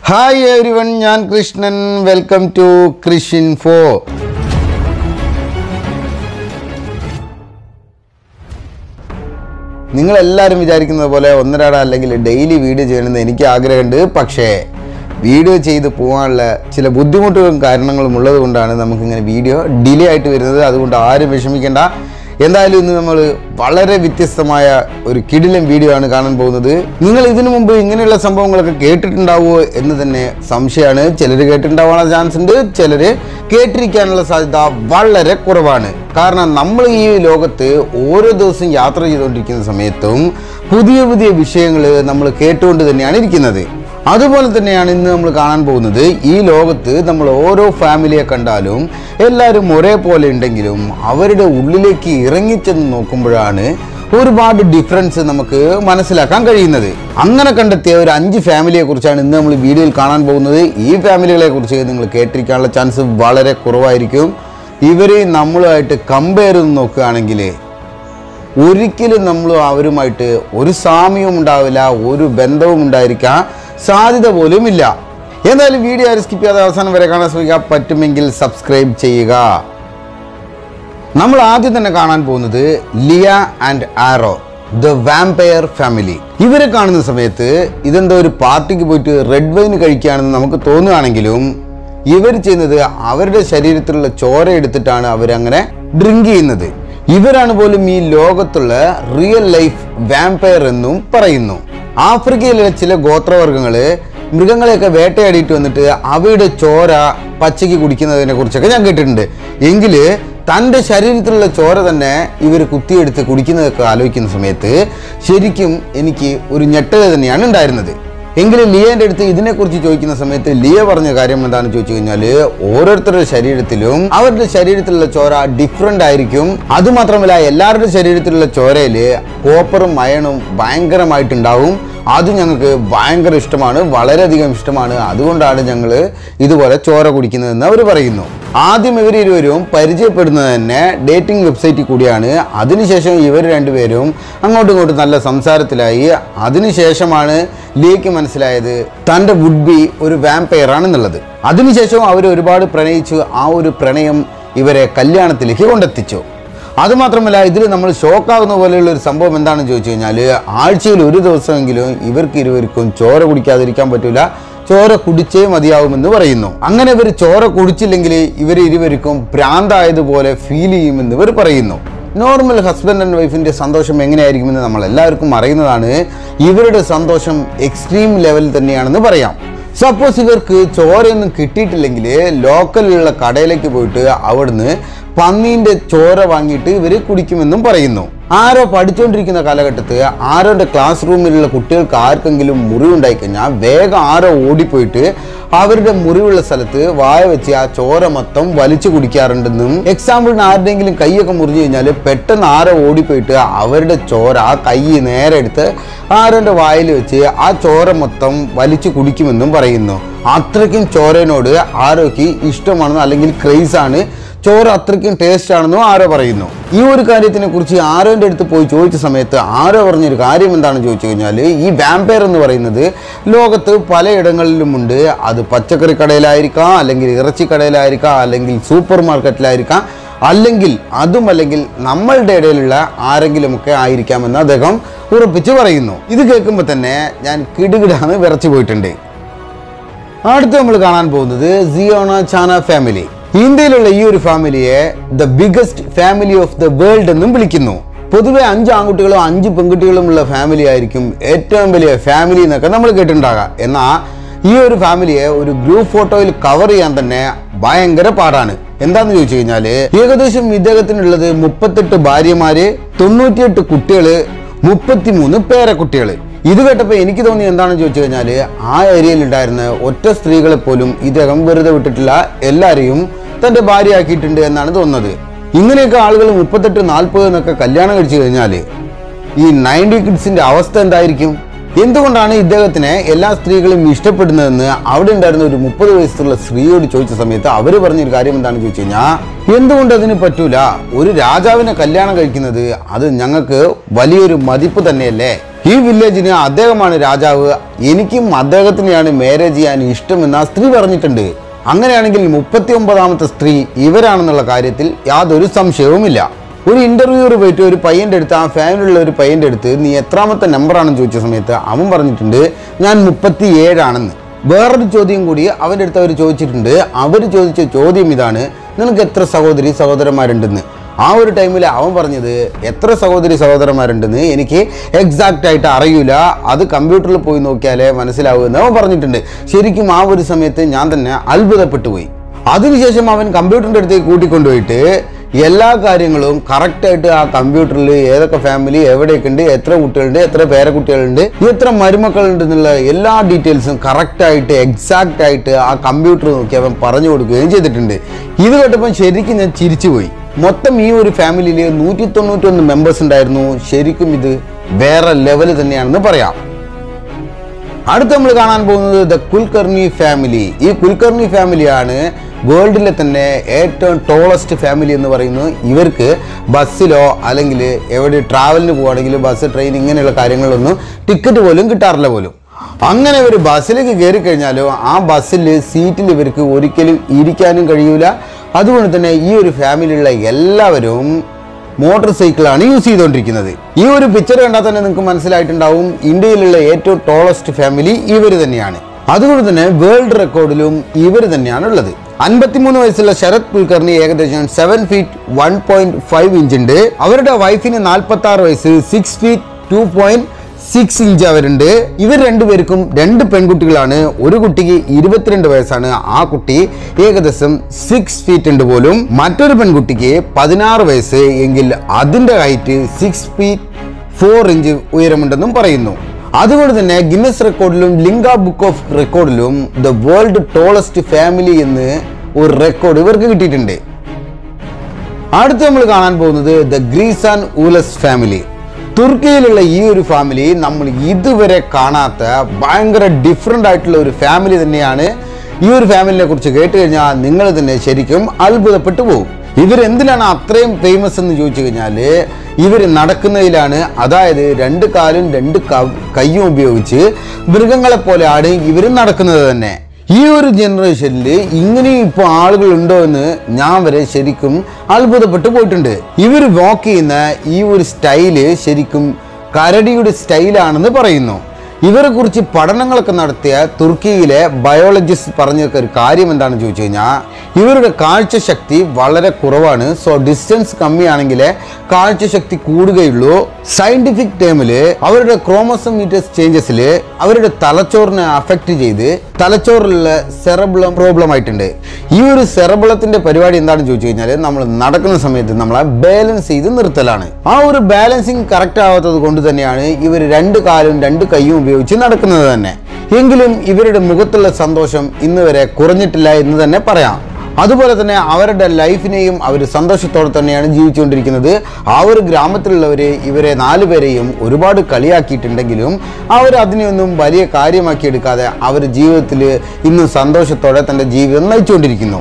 hi everyone ഞാൻ Krishnan welcome to കൃഷിൻ ഫോ നിങ്ങളെല്ലാവരും വിചാരിക്കുന്നത് പോലെ ഒന്നരാട അല്ലെങ്കിൽ ഡെയിലി വീഡിയോ ചെയ്യണമെന്ന് എനിക്ക് ആഗ്രഹമുണ്ട് പക്ഷേ വീഡിയോ ചെയ്ത് പോകാനുള്ള ചില ബുദ്ധിമുട്ടുകളും കാരണങ്ങളും ഉള്ളത് കൊണ്ടാണ് നമുക്കിങ്ങനെ വീഡിയോ ഡിലേ ആയിട്ട് വരുന്നത് അതുകൊണ്ട് ആരും വിഷമിക്കേണ്ട എന്തായാലും ഇന്ന് നമ്മൾ വളരെ വ്യത്യസ്തമായ ഒരു കിടിലൻ വീഡിയോ ആണ് കാണാൻ പോകുന്നത് നിങ്ങൾ ഇതിനു മുമ്പ് ഇങ്ങനെയുള്ള സംഭവങ്ങളൊക്കെ കേട്ടിട്ടുണ്ടാവുമോ എന്ന് തന്നെ സംശയമാണ് ചിലർ കേട്ടിട്ടുണ്ടാവാനുള്ള ചാൻസ് ഉണ്ട് ചിലർ കേട്ടിരിക്കാനുള്ള സാധ്യത വളരെ കുറവാണ് കാരണം നമ്മൾ ഈ ലോകത്ത് ഓരോ ദിവസം യാത്ര ചെയ്തുകൊണ്ടിരിക്കുന്ന സമയത്തും പുതിയ പുതിയ വിഷയങ്ങൾ നമ്മൾ കേട്ടുകൊണ്ട് തന്നെയാണ് ഇരിക്കുന്നത് അതുപോലെ തന്നെയാണ് ഇന്ന് നമ്മൾ കാണാൻ പോകുന്നത് ഈ ലോകത്ത് നമ്മൾ ഓരോ ഫാമിലിയെ കണ്ടാലും എല്ലാവരും ഒരേപോലെ ഉണ്ടെങ്കിലും അവരുടെ ഉള്ളിലേക്ക് ഇറങ്ങിച്ചെന്ന് നോക്കുമ്പോഴാണ് ഒരുപാട് ഡിഫറൻസ് നമുക്ക് മനസ്സിലാക്കാൻ കഴിയുന്നത് അങ്ങനെ കണ്ടെത്തിയ ഒരു അഞ്ച് ഫാമിലിയെ കുറിച്ചാണ് ഇന്ന് നമ്മൾ വീഡിയോയിൽ കാണാൻ പോകുന്നത് ഈ ഫാമിലികളെ കുറിച്ച് നിങ്ങൾ കേട്ടിരിക്കാനുള്ള ചാൻസ് വളരെ കുറവായിരിക്കും ഇവർ നമ്മളുമായിട്ട് കമ്പയർ ചെയ്ത് നോക്കുകയാണെങ്കിൽ ഒരിക്കലും നമ്മൾ അവരുമായിട്ട് ഒരു സാമ്യവും ഉണ്ടാവില്ല ഒരു ബന്ധവും ഉണ്ടായിരിക്കാൻ സാധ്യത പോലും ഇല്ല എന്തായാലും വീഡിയോ ആരും സ്കിപ്പ് ചെയ്യാതെ അവസാനം വരെ കാണാൻ ശ്രമിക്കുക പറ്റുമെങ്കിൽ സബ്സ്ക്രൈബ് ചെയ്യുക നമ്മൾ ആദ്യം തന്നെ കാണാൻ പോകുന്നത് ലിയ ആൻഡ് ആറോ ദ വാമ്പയർ ഫാമിലി ഇവരെ കാണുന്ന സമയത്ത് ഇതെന്തോ ഒരു പാർട്ടിക്ക് പോയിട്ട് റെഡ് വൈൻ കഴിക്കുകയാണെന്ന് നമുക്ക് തോന്നുകയാണെങ്കിലും ഇവർ ചെയ്യുന്നത് അവരുടെ ശരീരത്തിലുള്ള ചോര എടുത്തിട്ടാണ് അവരങ്ങനെ ഡ്രിങ്ക് ചെയ്യുന്നത് ഇവരാണ് പോലും ഈ ലോകത്തുള്ള റിയൽ ലൈഫ് വാമ്പയർ എന്നും പറയുന്നു ആഫ്രിക്കയിലെ ചില ഗോത്രവർഗ്ഗങ്ങള് മൃഗങ്ങളെയൊക്കെ വേട്ടയാടിയിട്ട് വന്നിട്ട് അവയുടെ ചോര പച്ചയ്ക്ക് കുടിക്കുന്നതിനെ കുറിച്ചൊക്കെ ഞാൻ കേട്ടിട്ടുണ്ട് എങ്കില് തൻ്റെ ശരീരത്തിലുള്ള ചോര തന്നെ ഇവർ കുത്തിയെടുത്ത് കുടിക്കുന്നതൊക്കെ ആലോചിക്കുന്ന സമയത്ത് ശരിക്കും എനിക്ക് ഒരു ഞെട്ടൽ തന്നെയാണ് ഉണ്ടായിരുന്നത് എങ്കിലും ലിയന്റെ അടുത്ത് ഇതിനെക്കുറിച്ച് ചോദിക്കുന്ന സമയത്ത് ലിയ പറഞ്ഞ കാര്യം എന്താണെന്ന് ചോദിച്ചു കഴിഞ്ഞാൽ ഓരോരുത്തരുടെ ശരീരത്തിലും അവരുടെ ശരീരത്തിലുള്ള ചോര ഡിഫറെന്റ് ആയിരിക്കും അതുമാത്രമല്ല എല്ലാവരുടെ ശരീരത്തിലുള്ള ചോരയില് കോപ്പറും അയണും ഭയങ്കരമായിട്ടുണ്ടാവും അത് ഞങ്ങൾക്ക് ഭയങ്കര ഇഷ്ടമാണ് വളരെയധികം ഇഷ്ടമാണ് അതുകൊണ്ടാണ് ഞങ്ങൾ ഇതുപോലെ ചോര കുടിക്കുന്നതെന്ന് അവർ പറയുന്നു ആദ്യം ഇവർ ഇരുവരും പരിചയപ്പെടുന്നത് തന്നെ ഡേറ്റിംഗ് വെബ്സൈറ്റിൽ കൂടിയാണ് അതിനുശേഷം ഇവർ രണ്ടുപേരും അങ്ങോട്ടും ഇങ്ങോട്ടും നല്ല സംസാരത്തിലായി അതിനുശേഷമാണ് ലിയയ്ക്ക് മനസ്സിലായത് തൻ്റെ വുഡ് ബി ഒരു വാമ്പയർ ആണെന്നുള്ളത് അതിനുശേഷം അവർ ഒരുപാട് പ്രണയിച്ചു ആ ഒരു പ്രണയം ഇവരെ കല്യാണത്തിലേക്ക് കൊണ്ടെത്തിച്ചു അതുമാത്രമല്ല ഇതിൽ നമ്മൾ ഷോക്കാകുന്ന പോലെയുള്ള ഒരു സംഭവം എന്താണെന്ന് ചോദിച്ചു കഴിഞ്ഞാൽ ആഴ്ചയിൽ ഒരു ദിവസമെങ്കിലും ഇവർക്ക് ഇരുവർക്കും ചോര കുടിക്കാതിരിക്കാൻ പറ്റില്ല ചോര കുടിച്ചേ മതിയാവുമെന്ന് പറയുന്നു അങ്ങനെ ഇവർ ചോര കുടിച്ചില്ലെങ്കിൽ ഇവർ ഇരുവർക്കും ഭ്രാന്തായതുപോലെ ഫീൽ ചെയ്യുമെന്ന് ഇവർ പറയുന്നു നോർമൽ ഹസ്ബൻഡ് ആൻഡ് വൈഫിൻ്റെ സന്തോഷം എങ്ങനെയായിരിക്കുമെന്ന് നമ്മൾ എല്ലാവർക്കും അറിയുന്നതാണ് ഇവരുടെ സന്തോഷം എക്സ്ട്രീം ലെവൽ തന്നെയാണെന്ന് പറയാം സപ്പോസ് ഇവർക്ക് ചോരയൊന്നും കിട്ടിയിട്ടില്ലെങ്കിൽ ലോക്കലിലുള്ള കടയിലേക്ക് പോയിട്ട് അവിടുന്ന് പന്നീൻ്റെ ചോര വാങ്ങിയിട്ട് ഇവർ കുടിക്കുമെന്നും പറയുന്നു ആരോ പഠിച്ചുകൊണ്ടിരിക്കുന്ന കാലഘട്ടത്ത് ആരോന്റെ ക്ലാസ് റൂമിലുള്ള കുട്ടികൾക്ക് ആർക്കെങ്കിലും മുറിവുണ്ടായി കഴിഞ്ഞാൽ വേഗം ആരോ ഓടിപ്പോയിട്ട് അവരുടെ മുറിവുള്ള സ്ഥലത്ത് വായ വെച്ച് ആ ചോര മൊത്തം വലിച്ചു കുടിക്കാറുണ്ടെന്നും എക്സാമ്പിളിന് ആരുടെയെങ്കിലും കൈയൊക്കെ മുറിഞ്ഞു കഴിഞ്ഞാൽ പെട്ടെന്ന് ആരോ ഓടിപ്പോയിട്ട് അവരുടെ ചോര ആ കൈ നേരെ എടുത്ത് ആരോന്റെ വായിൽ വെച്ച് ആ ചോര മൊത്തം വലിച്ചു കുടിക്കുമെന്നും പറയുന്നു അത്രയ്ക്കും ചോരനോട് ആരോയ്ക്ക് ഇഷ്ടമാണെന്നോ അല്ലെങ്കിൽ ക്രേസ് ആണ് ചോറ് അത്രയ്ക്കും ടേസ്റ്റ് ആണെന്നും ആരോ പറയുന്നു ഈ ഒരു കാര്യത്തിനെ കുറിച്ച് ആരോന്റെ അടുത്ത് പോയി ചോദിച്ച സമയത്ത് ആരോ പറഞ്ഞൊരു കാര്യം എന്താണെന്ന് ചോദിച്ചു കഴിഞ്ഞാൽ ഈ വാമ്പയർ എന്ന് പറയുന്നത് ലോകത്ത് പലയിടങ്ങളിലുമുണ്ട് അത് പച്ചക്കറി കടയിലായിരിക്കാം അല്ലെങ്കിൽ ഇറച്ചി കടയിലായിരിക്കാം അല്ലെങ്കിൽ സൂപ്പർ മാർക്കറ്റിലായിരിക്കാം അല്ലെങ്കിൽ അതും അല്ലെങ്കിൽ നമ്മളുടെ ഇടയിലുള്ള ആരെങ്കിലുമൊക്കെ ആയിരിക്കാമെന്ന് അദ്ദേഹം ഉറപ്പിച്ച് പറയുന്നു ഇത് കേൾക്കുമ്പോൾ തന്നെ ഞാൻ കിടുകിടാന്ന് വിറച്ചു പോയിട്ടുണ്ട് അടുത്ത് നമ്മൾ കാണാൻ പോകുന്നത് സിയോണ ചാന ഫാമിലി ഇന്ത്യയിലുള്ള ഈ ഒരു ഫാമിലിയെ the biggest family of the world എന്നും വിളിക്കുന്നു പൊതുവെ അഞ്ച് ആൺകുട്ടികളും അഞ്ച് പെൺകുട്ടികളും ഉള്ള ഫാമിലി ആയിരിക്കും ഏറ്റവും വലിയ ഫാമിലി എന്നൊക്കെ നമ്മൾ കേട്ടിട്ടുണ്ടാകാം എന്നാൽ ഈ ഒരു ഫാമിലിയെ ഒരു ഗ്രൂപ്പ് ഫോട്ടോയിൽ കവർ ചെയ്യാൻ തന്നെ ഭയങ്കര പാടാണ് എന്താന്ന് ചോദിച്ചു കഴിഞ്ഞാല് ഏകദേശം ഇദ്ദേഹത്തിനുള്ളത് മുപ്പത്തെട്ട് ഭാര്യമാര് തൊണ്ണൂറ്റിയെട്ട് കുട്ടികള് മുപ്പത്തിമൂന്ന് പേരക്കുട്ടികള് ഇത് കേട്ടപ്പോൾ എനിക്ക് തോന്നി എന്താണെന്ന് ചോദിച്ചു കഴിഞ്ഞാൽ ആ ഏരിയയിൽ ഉണ്ടായിരുന്ന ഒറ്റ സ്ത്രീകളെ പോലും ഇദ്ദേഹം വെറുതെ വിട്ടിട്ടില്ല എല്ലാവരെയും തൻ്റെ ഭാര്യയാക്കിയിട്ടുണ്ട് എന്നാണ് തോന്നുന്നത് ഇങ്ങനെയൊക്കെ ആളുകൾ മുപ്പത്തെട്ട് നാൽപ്പത് എന്നൊക്കെ കല്യാണം കഴിച്ചു കഴിഞ്ഞാൽ ഈ നയൻറ്റി കിഡ്സിന്റെ അവസ്ഥ എന്തായിരിക്കും എന്തുകൊണ്ടാണ് ഇദ്ദേഹത്തിനെ എല്ലാ സ്ത്രീകളും ഇഷ്ടപ്പെടുന്നതെന്ന് അവിടെ ഉണ്ടായിരുന്ന ഒരു മുപ്പത് വയസ്സുള്ള സ്ത്രീയോട് ചോദിച്ച സമയത്ത് അവർ പറഞ്ഞൊരു കാര്യം എന്താണെന്ന് ചോദിച്ചു കഴിഞ്ഞാൽ എന്തുകൊണ്ട് അതിന് പറ്റൂല ഒരു രാജാവിനെ കല്യാണം കഴിക്കുന്നത് അത് ഞങ്ങൾക്ക് വലിയൊരു മതിപ്പ് തന്നെയല്ലേ ഈ വില്ലേജിന് അദ്ദേഹമാണ് രാജാവ് എനിക്കും അദ്ദേഹത്തിനെയാണ് മാരേജ് ചെയ്യാൻ ഇഷ്ടമെന്ന് ആ സ്ത്രീ പറഞ്ഞിട്ടുണ്ട് അങ്ങനെയാണെങ്കിൽ മുപ്പത്തി ഒമ്പതാമത്തെ സ്ത്രീ ഇവരാണെന്നുള്ള കാര്യത്തിൽ യാതൊരു സംശയവുമില്ല ഒരു ഇന്റർവ്യൂർ പോയിട്ട് ഒരു പയ്യന്റെ അടുത്ത് ആ ഫാമിലിയുള്ള ഒരു പയ്യന്റെ അടുത്ത് നീ എത്രാമത്തെ നമ്പറാണെന്ന് ചോദിച്ച സമയത്ത് അവൻ പറഞ്ഞിട്ടുണ്ട് ഞാൻ മുപ്പത്തി ഏഴാണെന്ന് വേറൊരു ചോദ്യം കൂടി അവൻ്റെ അടുത്ത് അവർ ചോദിച്ചിട്ടുണ്ട് അവർ ചോദിച്ച ചോദ്യം ഇതാണ് നിനക്ക് എത്ര സഹോദരി സഹോദരന്മാരുണ്ടെന്ന് ആ ഒരു ടൈമിൽ അവൻ പറഞ്ഞത് എത്ര സഹോദരി സഹോദരന്മാരുണ്ടെന്ന് എനിക്ക് എക്സാക്റ്റ് ആയിട്ട് അറിയില്ല അത് കമ്പ്യൂട്ടറിൽ പോയി നോക്കിയാലേ മനസ്സിലാവുമെന്ന് അവൻ പറഞ്ഞിട്ടുണ്ട് ശരിക്കും ആ ഒരു സമയത്ത് ഞാൻ തന്നെ അത്ഭുതപ്പെട്ടു പോയി അതിനുശേഷം അവൻ കമ്പ്യൂട്ടറിൻ്റെ അടുത്തേക്ക് കൂട്ടിക്കൊണ്ടുപോയിട്ട് എല്ലാ കാര്യങ്ങളും കറക്റ്റായിട്ട് ആ കമ്പ്യൂട്ടറിൽ ഏതൊക്കെ ഫാമിലി എവിടെയൊക്കെ ഉണ്ട് എത്ര കുട്ടികളുണ്ട് എത്ര പേരക്കുട്ടികളുണ്ട് എത്ര മരുമക്കളുണ്ട് എന്നുള്ള എല്ലാ ഡീറ്റെയിൽസും കറക്റ്റായിട്ട് എക്സാക്റ്റ് ആയിട്ട് ആ കമ്പ്യൂട്ടർ നോക്കി അവൻ പറഞ്ഞു കൊടുക്കുകയും ചെയ്തിട്ടുണ്ട് ഇത് കേട്ടപ്പോൾ ശരിക്കും ഞാൻ ചിരിച്ചുപോയി മൊത്തം ഈ ഒരു ഫാമിലിയിൽ നൂറ്റി തൊണ്ണൂറ്റൊന്ന് മെമ്പേഴ്സ് ഉണ്ടായിരുന്നു ശരിക്കും ഇത് വേറെ ലെവൽ തന്നെയാണെന്ന് പറയാം അടുത്ത് നമ്മൾ കാണാൻ പോകുന്നത് ദ കുൽക്കർണി ഫാമിലി ഈ കുൽക്കർണി ഫാമിലിയാണ് വേൾഡിലെ തന്നെ ഏറ്റവും ടോളസ്റ്റ് ഫാമിലി എന്ന് പറയുന്നത് ഇവർക്ക് ബസ്സിലോ അല്ലെങ്കിൽ എവിടെ ട്രാവലിന് പോവുകയാണെങ്കിൽ ബസ് ട്രെയിൻ ഇങ്ങനെയുള്ള കാര്യങ്ങളിലൊന്നും ടിക്കറ്റ് പോലും കിട്ടാറില്ല പോലും അങ്ങനെ ഒരു ബസ്സിലേക്ക് കയറി കഴിഞ്ഞാലോ ആ ബസ്സിൽ സീറ്റിൽ ഇവർക്ക് ഒരിക്കലും ഇരിക്കാനും കഴിയൂല അതുകൊണ്ട് തന്നെ ഈ ഒരു ഫാമിലിയുള്ള എല്ലാവരും മോട്ടോർ സൈക്കിളാണ് യൂസ് ചെയ്തുകൊണ്ടിരിക്കുന്നത് ഈ ഒരു പിക്ചർ കണ്ടാൽ തന്നെ നിങ്ങൾക്ക് മനസ്സിലായിട്ടുണ്ടാവും ഇന്ത്യയിലുള്ള ഏറ്റവും ടോളസ്റ്റ് ഫാമിലി ഇവർ തന്നെയാണ് അതുകൊണ്ട് തന്നെ വേൾഡ് റെക്കോർഡിലും ഇവർ തന്നെയാണ് ഉള്ളത് അൻപത്തിമൂന്ന് വയസ്സുള്ള ശരത് കുൽക്കർണി ഏകദേശം seven feet one point five inch ഉണ്ട് അവരുടെ വൈഫിന് നാൽപ്പത്തി ആറ് വയസ്സ് six feet two point six inch അവരുണ്ട് ഇവർ രണ്ടുപേർക്കും രണ്ട് പെൺകുട്ടികളാണ് ഒരു കുട്ടിക്ക് ഇരുപത്തിരണ്ട് വയസ്സാണ് ആ കുട്ടി ഏകദേശം സിക്സ് ഫീറ്റ് ഉണ്ട് പോലും മറ്റൊരു പെൺകുട്ടിക്ക് പതിനാറ് വയസ്സ് എങ്കിൽ അതിന്റെ height six feet four inch ഉയരമുണ്ടെന്നും പറയുന്നു അതുകൊണ്ട് തന്നെ ഗിന്നസ് റെക്കോർഡിലും ലിംഗ ബുക്ക് ഓഫ് റെക്കോർഡിലും ദ വേൾഡ് ടോളസ്റ്റ് ഫാമിലി എന്ന് ഒരു റെക്കോർഡ് ഇവർക്ക് കിട്ടിയിട്ടുണ്ട് അടുത്ത് നമ്മൾ കാണാൻ പോകുന്നത് ദ ഗ്രീസാൻ ഊലസ് ഫാമിലി തുർക്കിയിലുള്ള ഈ ഒരു ഫാമിലി നമ്മൾ ഇതുവരെ കാണാത്ത ഭയങ്കര ഡിഫറെൻ്റ് ആയിട്ടുള്ള ഒരു ഫാമിലി തന്നെയാണ് ഈ ഒരു ഫാമിലിനെ കുറിച്ച് കേട്ട് കഴിഞ്ഞാൽ നിങ്ങൾ തന്നെ ശരിക്കും അത്ഭുതപ്പെട്ടു പോകും ഇവരെന്തിനാണ് അത്രയും ഫേമസ് എന്ന് ചോദിച്ചു കഴിഞ്ഞാൽ ഇവർ നടക്കുന്നതിലാണ് അതായത് രണ്ട് കാലും രണ്ട് ക- കൈയും ഉപയോഗിച്ച് മൃഗങ്ങളെ പോലെയാണ് ഇവർ നടക്കുന്നത് തന്നെ ഈ ഒരു ജനറേഷനിൽ ഇങ്ങനെയും ഇപ്പോൾ ആളുകൾ ഉണ്ടോ എന്ന് ഞാൻ വരെ ശരിക്കും അത്ഭുതപ്പെട്ടു പോയിട്ടുണ്ട് ഇവർ വാക്ക് ചെയ്യുന്ന ഈ ഒരു സ്റ്റൈല് ശരിക്കും കരടിയുടെ സ്റ്റൈലാണെന്ന് പറയുന്നു ഇവരെ കുറിച്ച് പഠനങ്ങളൊക്കെ നടത്തിയ തുർക്കിയിലെ ബയോളജിസ്റ്റ് പറഞ്ഞൊക്കെ ഒരു കാര്യം എന്താണെന്ന് ചോദിച്ചു കഴിഞ്ഞാൽ ഇവരുടെ കാഴ്ചശക്തി വളരെ കുറവാണ് സോ ഡിസ്റ്റൻസ് കമ്മിയാണെങ്കിലേ കാഴ്ചശക്തി കൂടുകയുള്ളൂ സയന്റിഫിക് ടേമിൽ അവരുടെ ക്രോമസോമീറ്റസ് ചേഞ്ചസിൽ അവരുടെ തലച്ചോറിനെ അഫക്റ്റ് ചെയ്ത് തലച്ചോറിലുള്ള സെറബിളം പ്രോബ്ലം ആയിട്ടുണ്ട് ഈ ഒരു സെറബിളത്തിന്റെ പരിപാടി എന്താണെന്ന് ചോദിച്ചു കഴിഞ്ഞാൽ നമ്മൾ നടക്കുന്ന സമയത്ത് നമ്മളെ ബാലൻസ് ചെയ്ത് നിർത്തലാണ് ആ ഒരു ബാലൻസിങ് കറക്റ്റ് ആവാത്തത് കൊണ്ട് തന്നെയാണ് ഇവർ രണ്ട് കാലും രണ്ട് കൈയും ഉപയോഗിച്ച് നടക്കുന്നത് തന്നെ എങ്കിലും ഇവരുടെ മുഖത്തുള്ള സന്തോഷം ഇന്ന് വരെ കുറഞ്ഞിട്ടില്ല എന്ന് തന്നെ പറയാം അതുപോലെ തന്നെ അവരുടെ ലൈഫിനെയും അവർ സന്തോഷത്തോടെ തന്നെയാണ് ജീവിച്ചുകൊണ്ടിരിക്കുന്നത് ആ ഒരു ഗ്രാമത്തിലുള്ളവർ ഇവരെ നാലുപേരെയും ഒരുപാട് കളിയാക്കിയിട്ടുണ്ടെങ്കിലും അവർ അതിനെയൊന്നും വലിയ കാര്യമാക്കി എടുക്കാതെ അവർ ജീവിതത്തിൽ ഇന്നും സന്തോഷത്തോടെ തൻ്റെ ജീവിതം നയിച്ചുകൊണ്ടിരിക്കുന്നു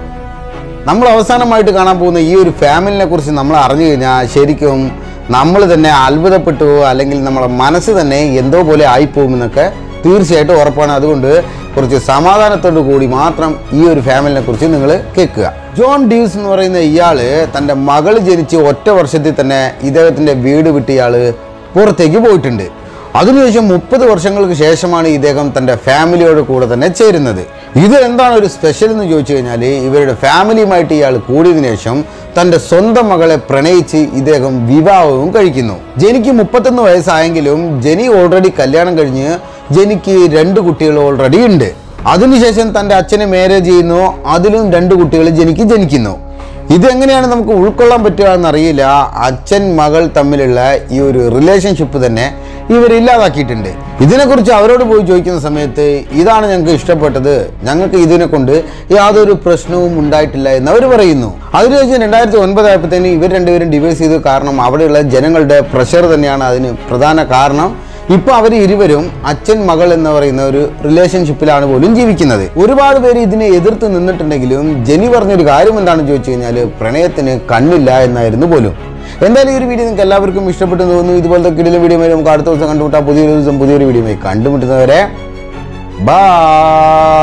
നമ്മൾ അവസാനമായിട്ട് കാണാൻ പോകുന്ന ഈ ഒരു ഫാമിലിനെ കുറിച്ച് നമ്മൾ അറിഞ്ഞു കഴിഞ്ഞാൽ ശരിക്കും നമ്മൾ തന്നെ അത്ഭുതപ്പെട്ടു പോകും അല്ലെങ്കിൽ നമ്മളെ മനസ്സ് തന്നെ എന്തോ പോലെ ആയിപ്പോകുമെന്നൊക്കെ തീർച്ചയായിട്ടും ഉറപ്പാണ് അതുകൊണ്ട് കുറച്ച് സമാധാനത്തോടു കൂടി മാത്രം ഈ ഒരു ഫാമിലിനെ കുറിച്ച് നിങ്ങൾ കേൾക്കുക ജോൺ ഡീവ്സ് എന്ന് പറയുന്ന ഇയാള് തൻ്റെ മകൾ ജനിച്ച് ഒറ്റ വർഷത്തിൽ തന്നെ ഇദ്ദേഹത്തിൻ്റെ വീട് വിട്ട് ഇയാൾ പുറത്തേക്ക് പോയിട്ടുണ്ട് അതിനുശേഷം മുപ്പത് വർഷങ്ങൾക്ക് ശേഷമാണ് ഇദ്ദേഹം തൻ്റെ ഫാമിലിയോട് കൂടെ തന്നെ ചേരുന്നത് ഇത് എന്താണ് ഒരു സ്പെഷ്യൽ എന്ന് ചോദിച്ചു കഴിഞ്ഞാൽ ഇവരുടെ ഫാമിലിയുമായിട്ട് ഇയാൾ കൂടിയതിനു ശേഷം തൻ്റെ സ്വന്തം മകളെ പ്രണയിച്ച് ഇദ്ദേഹം വിവാഹവും കഴിക്കുന്നു ജനിക്ക് മുപ്പത്തൊന്ന് വയസ്സായെങ്കിലും ജനി ഓൾറെഡി കല്യാണം കഴിഞ്ഞ് ജനിക്ക് രണ്ട് കുട്ടികൾ ഓൾറെഡി ഉണ്ട് അതിനുശേഷം തൻ്റെ അച്ഛനെ മാരേജ് ചെയ്യുന്നു അതിലും രണ്ട് കുട്ടികൾ ജനിക്ക് ജനിക്കുന്നു ഇതെങ്ങനെയാണ് നമുക്ക് ഉൾക്കൊള്ളാൻ പറ്റുക എന്നറിയില്ല അച്ഛൻ മകൾ തമ്മിലുള്ള ഈ ഒരു റിലേഷൻഷിപ്പ് തന്നെ ഇവർ ഇല്ലാതാക്കിയിട്ടുണ്ട് ഇതിനെക്കുറിച്ച് അവരോട് പോയി ചോദിക്കുന്ന സമയത്ത് ഇതാണ് ഞങ്ങൾക്ക് ഇഷ്ടപ്പെട്ടത് ഞങ്ങൾക്ക് ഇതിനെ കൊണ്ട് യാതൊരു പ്രശ്നവും ഉണ്ടായിട്ടില്ല എന്ന് അവർ പറയുന്നു അതിനുശേഷം രണ്ടായിരത്തി ഒൻപതായപ്പോഴത്തേന് ഇവർ രണ്ടുപേരും ഡിവൈസ് ചെയ്തു കാരണം അവിടെയുള്ള ജനങ്ങളുടെ പ്രഷർ തന്നെയാണ് അതിന് പ്രധാന കാരണം ഇപ്പൊ അവർ ഇരുവരും അച്ഛൻ മകൾ എന്ന് പറയുന്ന ഒരു റിലേഷൻഷിപ്പിലാണ് പോലും ജീവിക്കുന്നത് ഒരുപാട് പേര് ഇതിനെ എതിർത്ത് നിന്നിട്ടുണ്ടെങ്കിലും ജെനി പറഞ്ഞൊരു കാര്യം എന്താണെന്ന് ചോദിച്ചു കഴിഞ്ഞാൽ പ്രണയത്തിന് കണ്ണില്ല എന്നായിരുന്നു പോലും എന്തായാലും ഈ ഒരു വീഡിയോ നിങ്ങൾക്ക് എല്ലാവർക്കും ഇഷ്ടപ്പെട്ടു തോന്നുന്നു ഇതുപോലത്തെ കിടിലും വീഡിയോ നമുക്ക് അടുത്ത ദിവസം കണ്ടുമുട്ടാം പുതിയൊരു ദിവസം പുതിയൊരു വീഡിയോ കണ്ടുമുട്ടുന്നവരെ ബൈ